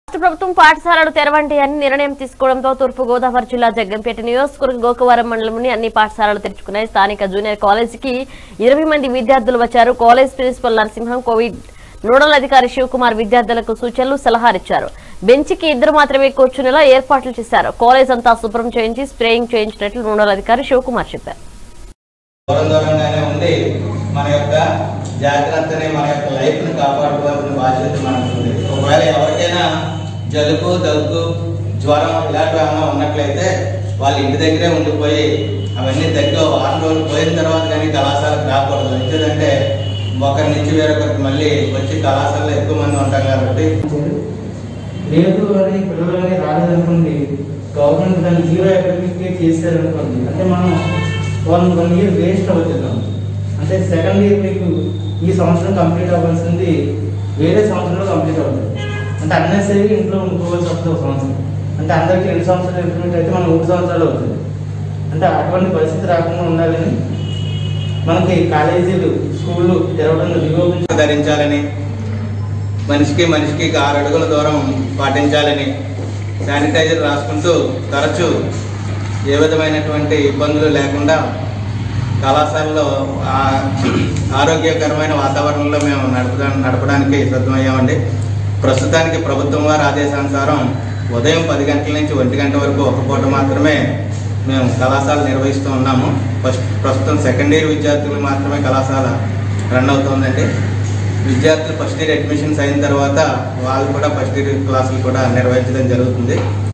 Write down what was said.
రాష్ట్ర ప్రభుత్వం పాఠశాలలు తెరవండి అని నిర్ణయం తీసుకోవడంతో తూర్పు గోదావరి జిల్లా జగ్గంపేట నియోజకవర్గ గోకవరం మండలంలోని అన్ని పాఠశాలలు తెరుచుకున్నాయి స్థానిక జూనియర్ కాలేజీకి ఇరవై మంది విద్యార్థులు వచ్చారు college principal Narasimham Covid nodal అధికారి శివకుమార్ విద్యార్థులకు సూచనలు సలహాలిచ్చారు బెంచ్కి ఇద్దరు మాత్రమే కూర్చునేలా ఏర్పాట్లు చేశారు కాలేజ్ అంతా శుభ్రం చేయించి స్ప్రేయింగ్ చేయించినట్లు నోడల్ అధికారి శివకుమార్ చెప్పారు దూరం దూరంగానే ఉండి మన యొక్క జాగ్రత్తని మన యొక్క లైఫ్ని కాపాడుకోవాల్సిన బాధ్యత మనకు ఉంది ఒకవేళ ఎవరికైనా జలుబు దగ్గు జ్వరం ఇలాంటివి ఏమైనా ఉన్నట్లయితే వాళ్ళ ఇంటి దగ్గరే ఉండిపోయి అవన్నీ తగ్గి ఓ వారం రోజులు పోయిన తర్వాత కానీ కళాశాలకు రాకూడదు ఎందుకంటే ఒకరి నుంచి వేరొకరికి మళ్ళీ వచ్చి కళాశాలలో ఎక్కువ మంది ఉంటాం కాబట్టి లేదు అని పిల్లలు అని రాలేదనుకోండి గవర్నమెంట్ దాన్ని జీరో అకాడమిక్ ఇయర్ చేశారనుకోండి అంటే మనం వన్ వన్ ఇయర్ వేస్ట్ అవుతున్నాం అంటే సెకండ్ ఇయర్ మీకు ఈ సంవత్సరం కంప్లీట్ అవ్వాల్సింది వేరే సంవత్సరంలో కంప్లీట్ అవుతుంది అంటే అన్నెసరీ ఇంట్లో ఉండుకోవాల్సి వస్తుంది ఒక సంవత్సరం అంటే అందరికీ రెండు సంవత్సరాలు ఇంప్లిమెంట్ అయితే మనం మూడు సంవత్సరాలు అవుతుంది అంటే అటువంటి పరిస్థితి రాకుండా ఉండాలని మనకి కాలేజీలు స్కూళ్ళు తెరవడం రీఓపెన్ ధరించాలని మనిషికి మనిషికి ఆరు అడుగుల దూరం పాటించాలని శానిటైజర్ రాసుకుంటూ తరచూ ఏ విధమైనటువంటి ఇబ్బందులు లేకుండా కళాశాలలో ఆ ఆరోగ్యకరమైన వాతావరణంలో మేము నడపడా నడపడానికి సిద్ధమయ్యామండి ప్రస్తుతానికి ప్రభుత్వం వారి ఆదేశానుసారం ఉదయం పది గంటల నుంచి ఒంటి గంట వరకు ఒక పూట మాత్రమే మేము కళాశాల నిర్వహిస్తూ ఉన్నాము ఫస్ట్ ప్రస్తుతం సెకండ్ ఇయర్ విద్యార్థులు మాత్రమే కళాశాల రన్ అవుతుందండి విద్యార్థులు ఫస్ట్ ఇయర్ అడ్మిషన్స్ అయిన తర్వాత వాళ్ళు కూడా ఫస్ట్ ఇయర్ క్లాసులు కూడా నిర్వహించడం జరుగుతుంది